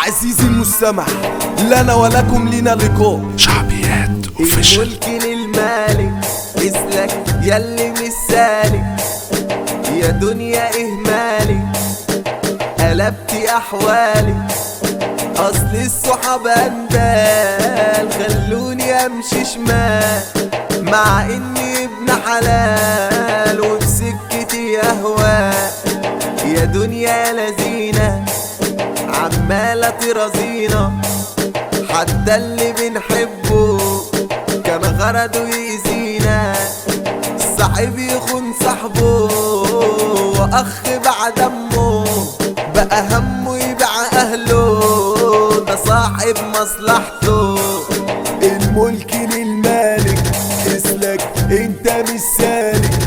عزيزي المستمع لنا ولكم لنا لقاء شعبيات اوفيشال الملك للمالك اسلك ياللي مش سالك يا دنيا اهمالك قلبتي احوالك اصل الصحاب اندال خلوني امشي شمال مع اني ابن حلال وفي سكتي اهواء يا دنيا لذينه عمالة ترازينا حتى اللي بنحبه كان غرضه يأذينا صاحب يخون صاحبه واخ بعد امه بقى همه يبيع اهله ده صاحب مصلحته الملك للمالك اسلك انت مش سالك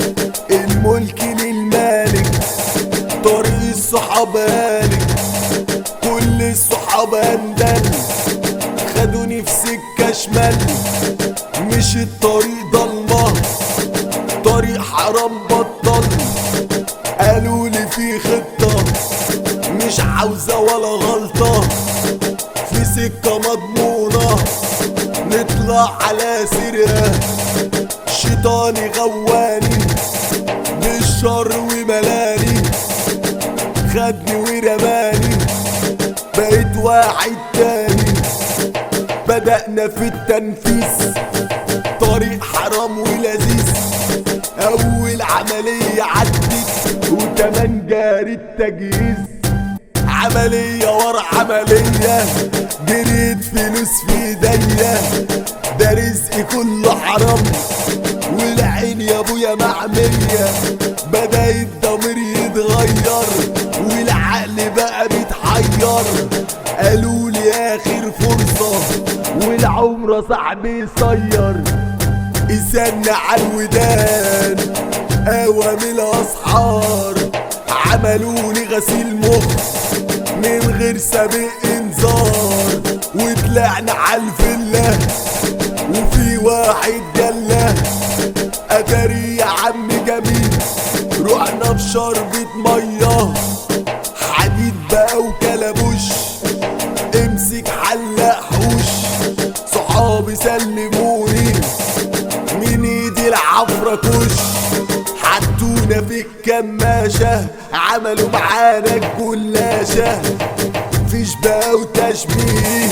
الملك للمالك طريق الصحاب هالك كل الصحاب اندل خدوني في سكة شمال مش الطريق ضلمة طريق حرام بطل قالوا لي في خطة مش عاوزة ولا غلطة في سكة مضمونة نطلع على سرقة شيطاني غواني بالشر وملاني خدني ورماني بقيت واحد تاني بدأنا في التنفيذ طريق حرام ولذيذ أول عملية عدت وتمن جاري التجهيز عملية ورا عملية جريت فلوس في ايديا ده رزقي كله حرام والعين يا ابويا معمية بدأ الضمير يتغير والعقل بقى بيتحير قالوا لي اخر فرصة والعمر صاحبي يصير استنى على الودان اوام الاسحار عملوني غسيل مخ من غير سابق انذار وطلعنا على الفله وفي واحد جله اتاري يا عم جميل رحنا في شربة ميه حديد بقى وكلبوش امسك حلق حوش صحابي سلموني من ايدي العفرة كش حطونا في الكماشة عملوا معانا الجلاشة فيش بقى وتشبيه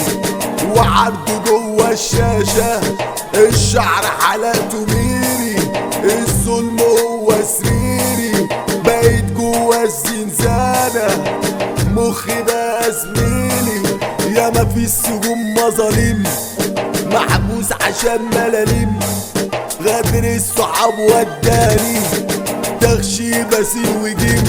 وعرضه جوه الشاشة الشعر حلقته ميري الظلم هو سريري بقيت جوه الزنزانة مخي بقى زميلي يا ما في السجون مظالم محبوس عشان ملاليم غدر الصحاب وداني تغشي بسيل وجيم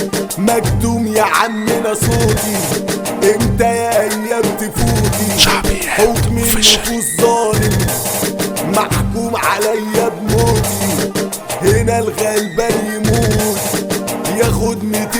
مكتوم يا عمنا صوتي امتى يا ايام تفوتي شعبيات حكم اوفيشال النفوس ظالم محكوم عليا بموتي هنا الغلبان يموت ياخد 200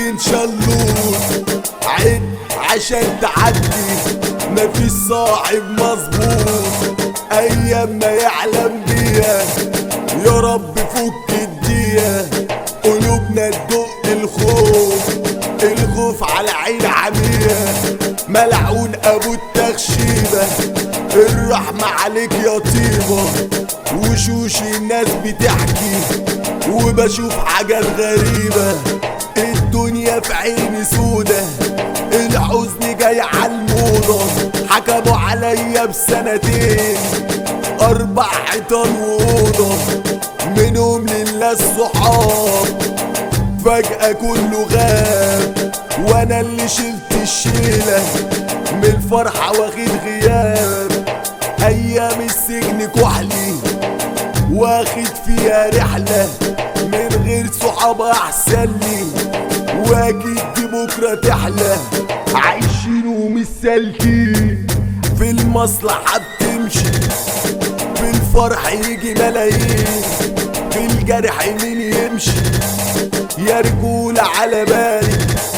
شلوت عد عشان تعدي مفيش صاحب مظبوط ايام ما يعلم بيها يا رب فك الدية قلوبنا تدق الخوف الخوف على عين عمية ملعون ابو التخشيبة الرحمة عليك يا طيبة وشوش الناس بتحكي وبشوف حاجات غريبة الدنيا في عيني سودة الحزن جاي عالموضة حكموا عليا بسنتين أربع حيطان وأوضة منهم لله الصحاب فجأة كله غاب وانا اللي شلت الشيلة من الفرحة واخد غياب ايام السجن كحلي واخد فيها رحلة من غير صحاب احسن لي واكيد دي بكرة تحلى عايشين ومش سالكين في المصلحة بتمشي في الفرح يجي ملايين في الجرح مين يمشي يا رجولة على بالي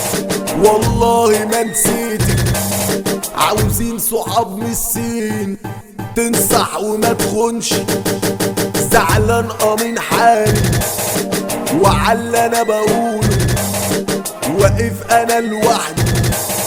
والله ما نسيتك عاوزين صحاب من السين تنصح وما تخونش زعلان اه من حالي وعلى انا بقوله واقف انا لوحدي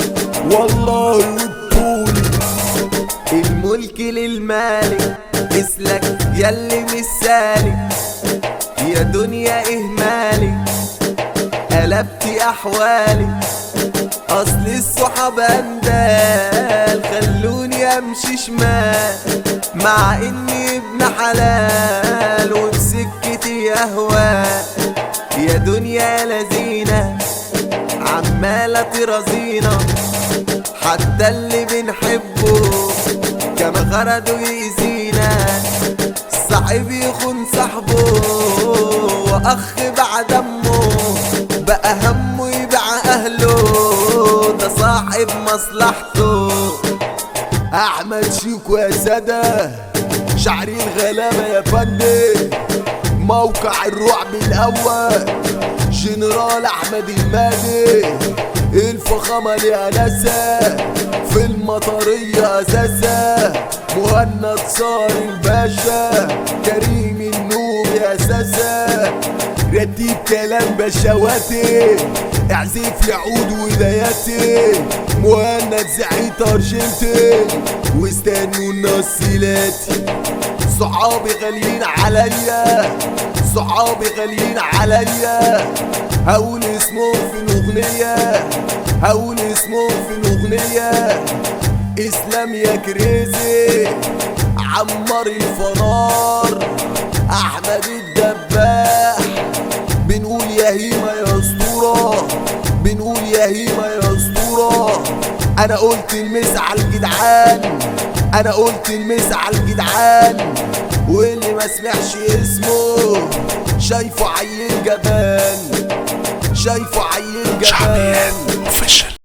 والله والطول الملك للمالك اسلك ياللي مش سالك يا دنيا اهمالك قلبتي احوالك اصل الصحاب اندال خلوني امشي شمال مع اني ابن حلال وبسكتي اهواء يا دنيا لذينة عمالة ترازينا حتى اللي بنحبه كما خرجوا يأذينا صاحب يخون صاحبه واخ بعد امه بقى همه يبيع اهله ده صاحب مصلحته احمد شيكو يا سادة شعري الغلابة يا فندم موقع الرعب الاول جنرال احمد المهدي الفخامة ليها ناسا في المطرية اساسا مهند صار الباشا كريم النوب يا اساسا رتيب كلام بشواتي اعزف يعود ولاياتي مهند زعيت ارجنتين واستنوا النصيلاتي صحابي غاليين عليا صحابي غاليين عليا هقول اسمهم في الاغنية هقول اسمهم في الاغنية اسلام يا كريزي عمار الفنار احمد الدباح بنقول يا هيما يا اسطورة بنقول يا هيما يا اسطورة انا قلت المس على الجدعان انا قلت المس على الجدعان واللي ما سمعش اسمه شايفه عيل جبان شايفه عيل شعبيات جبان اوفيشال